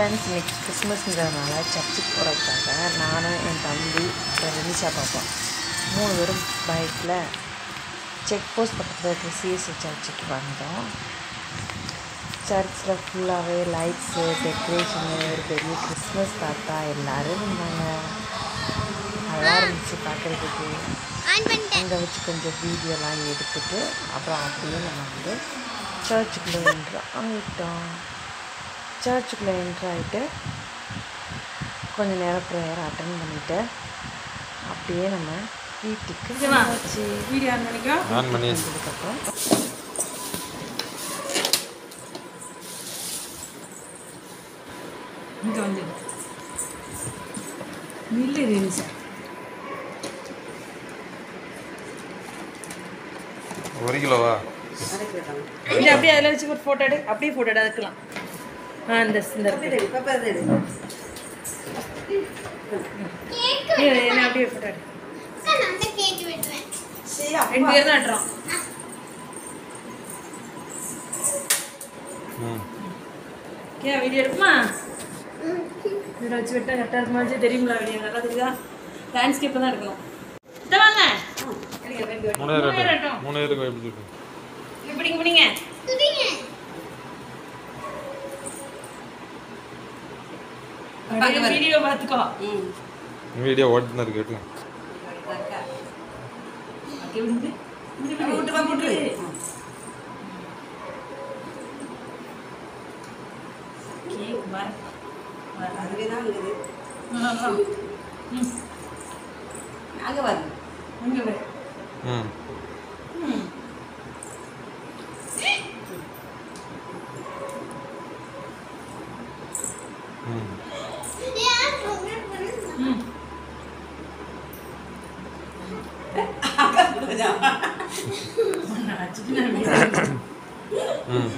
Friends இன்னைக்கு கிறிஸ்மஸ்ங்கிறதுனால சர்ச்சுக்கு போகிறதுக்காக நானும் என் தம்பி அப்புறம் ரெனிஷா பாப்பா மூணு பேரும் பைக்கில் செக் போஸ்ட் பக்கத்தில் இருக்கிற சிஎஸ்சி சர்ச்சுக்கு வந்தோம் சர்ச்சில் ஃபுல்லாகவே லைட்ஸு டெக்கரேஷனு ஒரு பெரிய கிறிஸ்மஸ் தாத்தா எல்லோரும் இருந்தாங்க நல்லா இருந்துச்சு பார்க்குறதுக்கு அங்கே வச்சு கொஞ்சம் வீடியோலாம் எடுத்துட்டு அப்புறம் அப்படியே நம்ம வந்து சர்ச்சுக்குள்ளே என்ட்ரு ஆகிட்டோம் சர்ச்சுக்குள்ளே என்ட்ரு ஆகிட்டு கொஞ்சம் நேரம் ப்ரேயர் அட்டன் பண்ணிவிட்டு அப்படியே நம்ம வீட்டுக்கு வந்தாச்சு வீடியோ ஆன் பண்ணிக்கோ ஆன் பண்ணி வந்ததுக்கப்புறம் இங்கே வந்து நில்லு ரீல்ஸ் ஒரு கிலோவா இது அப்படியே அதில் வச்சு ஒரு ஃபோட்டோ எடு அப்படியே ஃபோட்டோ எடு அதுக்கலாம் ஆ இந்த இந்த இருக்கு. இரு, என்ன அப்படியே ஃபோட்டோ எடு ரெண்டு பேர் தான் நட்டுறோம் ம் ஓகே வீடியோ எடுக்குமா இதில் வச்சு விட்டா கரெக்டாக இருக்குமா வச்சு தெரியுங்களா வீடியோ நல்லா தெரியுதா லேண்ட்ஸ்கேப்பை தான் எடுக்கணும் இதை வாங்க எடுங்க, ரெண்டு வாட்டி. மூணு மூணு பேர் பேர் ஆட்டம். மூணு பேருக்கு எப்படி இருக்கு இங்க பிடிங்க பிடிங்க அப்படியே வீடியோ பார்த்துக்கோ வீடியோ ஓட்டுன்னு இருக்கு எடுக்கலாம் ஓகே விடு விட்டு வா விட்டு கேக் பார் அதுவே தான் இருக்குது ம் அங்கே வருது இங்கே பாரு ம் ம் ம் ம் சின்ன வீடியோ ம்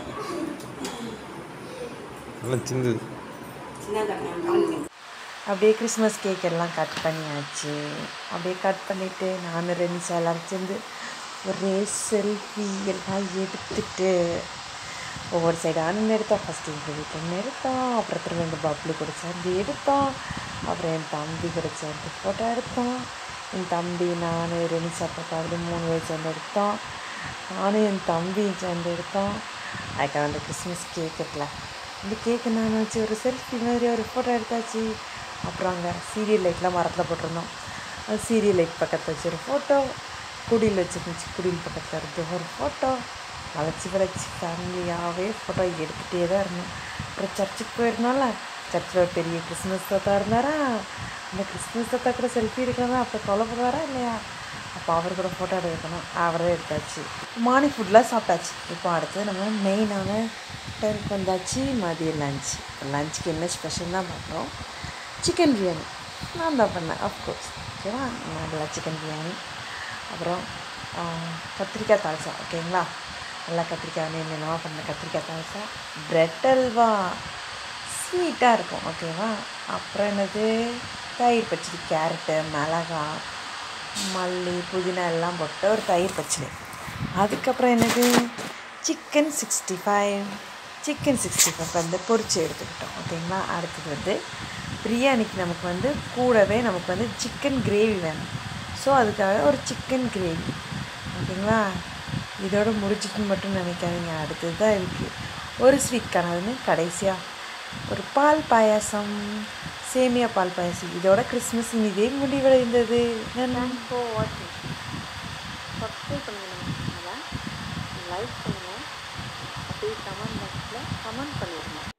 நல்லா சிந்து சின்ன கவனிங்க அப்படியே கிறிஸ்மஸ் கேக் எல்லாம் கட் பண்ணியாச்சு அப்படியே கட் பண்ணிவிட்டு நானும் ரெனிஷா எல்லாரும் சேர்ந்து ஒரே செல்ஃபி எல்லாம் எடுத்துட்டு ஒவ்வொரு சைடாக நின்று எடுத்தோம் ஃபஸ்ட்டு எங்கள் வீட்டில் நின்று எடுத்தோம் அப்புறம் திரும்ப எங்கள் பப்ளு கூட சேர்ந்து எடுத்தோம் அப்புறம் என் தம்பி கூட சேர்ந்து ஃபோட்டோ எடுத்தோம் என் தம்பி நான் ரெனிஷா பாப்பா அப்படி மூணு பேர் சேர்ந்து எடுத்தோம் நானும் என் தம்பியும் சேர்ந்து எடுத்தோம் அதுக்காக அந்த கிறிஸ்மஸ் கேக் இருக்குல்ல இந்த கேக்கு நான் வச்சு ஒரு செல்ஃபி மாதிரி ஒரு ஃபோட்டோ எடுத்தாச்சு அப்புறம் அங்கே சீரியல் லைட்லாம் மரத்தில் போட்டிருந்தோம் அது சீரியல் லைட் பக்கத்தில் வச்சு ஒரு ஃபோட்டோ குடியில் வச்சுருந்துச்சு குடியில் பக்கத்தில் இருந்து ஒரு ஃபோட்டோ வளைச்சி வளைச்சி ஃபேமிலியாகவே ஃபோட்டோ எடுத்துகிட்டே தான் இருந்தோம் அப்புறம் சர்ச்சுக்கு போயிருந்தோம்ல சர்ச்சில் ஒரு பெரிய கிறிஸ்மஸ் தாத்தா இருந்தாரா அந்த கிறிஸ்மஸ் தாத்தா கூட செல்ஃபி எடுக்கணும் அப்போ கொலைப்படுவாரா இல்லையா அப்போ அவர் கூட ஃபோட்டோ எடுக்கணும் அவரே எடுத்தாச்சு மார்னிங் ஃபுட்லாம் சாப்பிட்டாச்சு இப்போ அடுத்து நம்ம மெயினான டைமுக்கு வந்தாச்சு மதிய லஞ்ச் லஞ்சுக்கு என்ன ஸ்பெஷல் தான் பார்க்குறோம் சிக்கன் பிரியாணி நான் தான் பண்ணேன் அஃப்கோர்ஸ் ஓகேவா நல்லா சிக்கன் பிரியாணி அப்புறம் ஆ, கத்திரிக்காய் தால்சா ஓகேங்களா நல்லா கத்திரிக்காய் என்னென்னவா பண்ண கத்திரிக்காய் தால்சா பிரெட் அல்வா ஸ்வீட்டாக இருக்கும் ஓகேவா அப்புறம் என்னது தயிர் பச்சடி கேரட்டு மிளகா மல்லி புதினா எல்லாம் போட்டு ஒரு தயிர் பச்சடி அதுக்கப்புறம் என்னது chicken sixty five chicken sixty five வந்து பொரிச்சு எடுத்துக்கிட்டோம் ஓகேங்களா அடுத்தது வந்து பிரியாணிக்கு நமக்கு வந்து கூடவே நமக்கு வந்து சிக்கன் கிரேவி வேணும் ஸோ அதுக்காக ஒரு சிக்கன் கிரேவி ஓகேங்களா இதோட முடிச்சிட்டுன்னு மட்டும் நினைக்காதீங்க அடுத்தது தான் இருக்குது ஒரு ஸ்வீட் கனவுன்னு கடைசியாக ஒரு பால் பாயாசம் சேமியா பால் பாயாசம் இதோட கிறிஸ்மஸ் இதே முடிவடைந்தது நன்றி வாட்சிங் சப்ஸ்கிரைப் பண்ணுங்கள் லைக் பண்ணுங்கள் அப்படியே கமெண்ட் பாக்ஸில் கமெண்ட் பண்ணிடுங்க